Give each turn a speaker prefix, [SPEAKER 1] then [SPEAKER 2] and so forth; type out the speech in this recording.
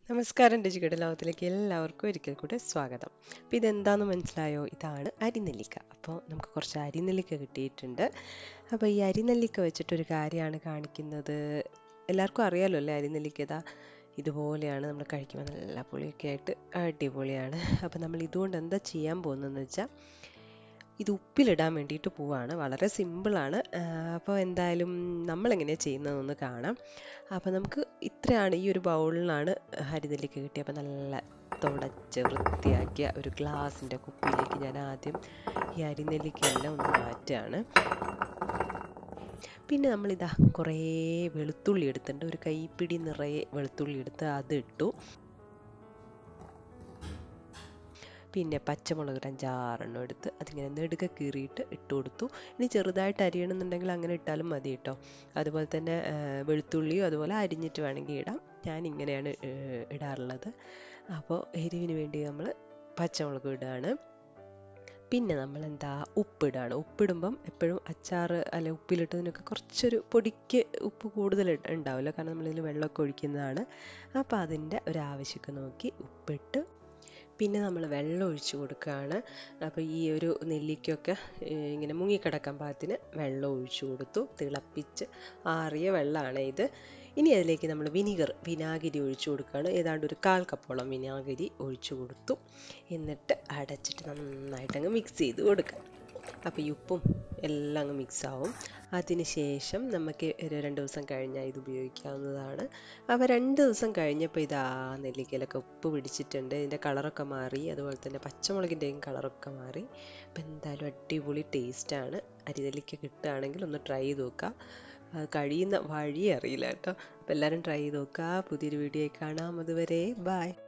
[SPEAKER 1] നമസ്കാരം രുചികട ലോകത്തിലേക്ക് എല്ലാവർക്കും ഒരിക്കൽ കൂടെ സ്വാഗതം അപ്പോൾ ഇതെന്താണെന്ന് മനസ്സിലായോ ഇതാണ് അരിനെല്ലിക്ക അപ്പോൾ നമുക്ക് കുറച്ച് അരിനെല്ലിക്ക കിട്ടിയിട്ടുണ്ട് അപ്പോൾ ഈ അരിനെല്ലിക്ക വെച്ചിട്ടൊരു കാര്യമാണ് കാണിക്കുന്നത് എല്ലാവർക്കും അറിയാലോ അല്ലേ അരിനെല്ലിക്ക ഇതാ ഇതുപോലെയാണ് നമ്മൾ കഴിക്കുമ്പോൾ നല്ല പുളിയൊക്കെ ആയിട്ട് അടിപൊളിയാണ് അപ്പോൾ നമ്മൾ ഇതുകൊണ്ട് എന്താ ചെയ്യാൻ പോകുന്നതെന്ന് വെച്ചാൽ ഇത് ഉപ്പിലിടാൻ വേണ്ടിയിട്ട് പോവാണ് വളരെ സിമ്പിളാണ് അപ്പോൾ എന്തായാലും നമ്മളെങ്ങനെയാണ് ചെയ്യുന്നതെന്ന് കാണാം അപ്പോൾ നമുക്ക് ഇത്രയാണ് ഈ ഒരു ബൗളിലാണ് ഹരിനെല്ലിക്ക കിട്ടിയത് അപ്പോൾ നല്ല തുടച്ച് വൃത്തിയാക്കിയ ഒരു ഗ്ലാസിൻ്റെ കുപ്പിയിലേക്ക് ഞാൻ ആദ്യം ഈ അരിനെല്ലിക്കയെല്ലാം ഒന്ന് മാറ്റുകയാണ് പിന്നെ നമ്മളിതാ കുറേ വെളുത്തുള്ളി എടുത്തിട്ടുണ്ട് ഒരു കൈപ്പിടി നിറയെ വെളുത്തുള്ളി എടുത്ത് അത് ഇട്ടു പിന്നെ പച്ചമുളക് അഞ്ചാറെണ്ണം എടുത്ത് അതിങ്ങനെ നെടുക കീറിയിട്ട് ഇട്ട് കൊടുത്തു ഇനി ചെറുതായിട്ട് അരിയണമെന്നുണ്ടെങ്കിൽ അങ്ങനെ ഇട്ടാലും മതി കേട്ടോ അതുപോലെ തന്നെ വെളുത്തുള്ളിയും അതുപോലെ അരിഞ്ഞിട്ട് വേണമെങ്കിൽ ഇടാം ഞാൻ ഇങ്ങനെയാണ് ഇടാറുള്ളത് അപ്പോൾ എരിവിന് വേണ്ടി നമ്മൾ പച്ചമുളക് ഇടുകയാണ് പിന്നെ നമ്മൾ എന്താ ഉപ്പിടാണ് ഉപ്പിടുമ്പം എപ്പോഴും അച്ചാർ അല്ലെ ഉപ്പിലിട്ടതിനൊക്കെ കുറച്ചൊരു പൊടിക്ക് ഉപ്പ് കൂടുതൽ ഉണ്ടാവില്ല കാരണം നമ്മളിതിൽ വെള്ളമൊക്കെ ഒഴിക്കുന്നതാണ് അപ്പോൾ അതിൻ്റെ ഒരു ആവശ്യമൊക്കെ നോക്കി ഉപ്പിട്ട് പിന്നെ നമ്മൾ വെള്ളം ഒഴിച്ചു കൊടുക്കുകയാണ് അപ്പോൾ ഈ ഒരു നെല്ലിക്കൊക്കെ ഇങ്ങനെ മുങ്ങിക്കിടക്കാൻ പാകത്തിന് വെള്ളം ഒഴിച്ചു കൊടുത്തു തിളപ്പിച്ച് ആറിയ വെള്ളമാണ് ഇത് ഇനി അതിലേക്ക് നമ്മൾ വിനീഗർ വിനാഗിരി ഒഴിച്ചു കൊടുക്കുകയാണ് ഏതാണ്ട് ഒരു കാൽ കപ്പോളം വിനാഗിരി ഒഴിച്ചു കൊടുത്തു എന്നിട്ട് അടച്ചിട്ട് നന്നായിട്ട് അങ്ങ് മിക്സ് ചെയ്ത് കൊടുക്കുക അപ്പോൾ ഈ ഉപ്പും എല്ലാം അങ്ങ് മിക്സ് ആവും അതിന് ശേഷം നമുക്ക് ഒരു രണ്ട് ദിവസം കഴിഞ്ഞാൽ ഇത് ഉപയോഗിക്കാവുന്നതാണ് അപ്പോൾ രണ്ട് ദിവസം കഴിഞ്ഞപ്പോൾ ഇതാ നെല്ലിക്കയിലൊക്കെ ഉപ്പ് പിടിച്ചിട്ടുണ്ട് ഇതിൻ്റെ കളറൊക്കെ മാറി അതുപോലെ തന്നെ പച്ചമുളകിൻ്റെയും കളറൊക്കെ മാറി അപ്പോൾ എന്തായാലും അടിപൊളി ടേസ്റ്റാണ് അരിനെല്ലിക്ക കിട്ടുകയാണെങ്കിൽ ഒന്ന് ട്രൈ ചെയ്ത് നോക്കുക കഴിയുന്ന വഴി അറിയില്ല കേട്ടോ അപ്പോൾ എല്ലാവരും ട്രൈ ചെയ്ത് നോക്കുക പുതിയൊരു വീഡിയോ കാണാം അതുവരെ ബായ്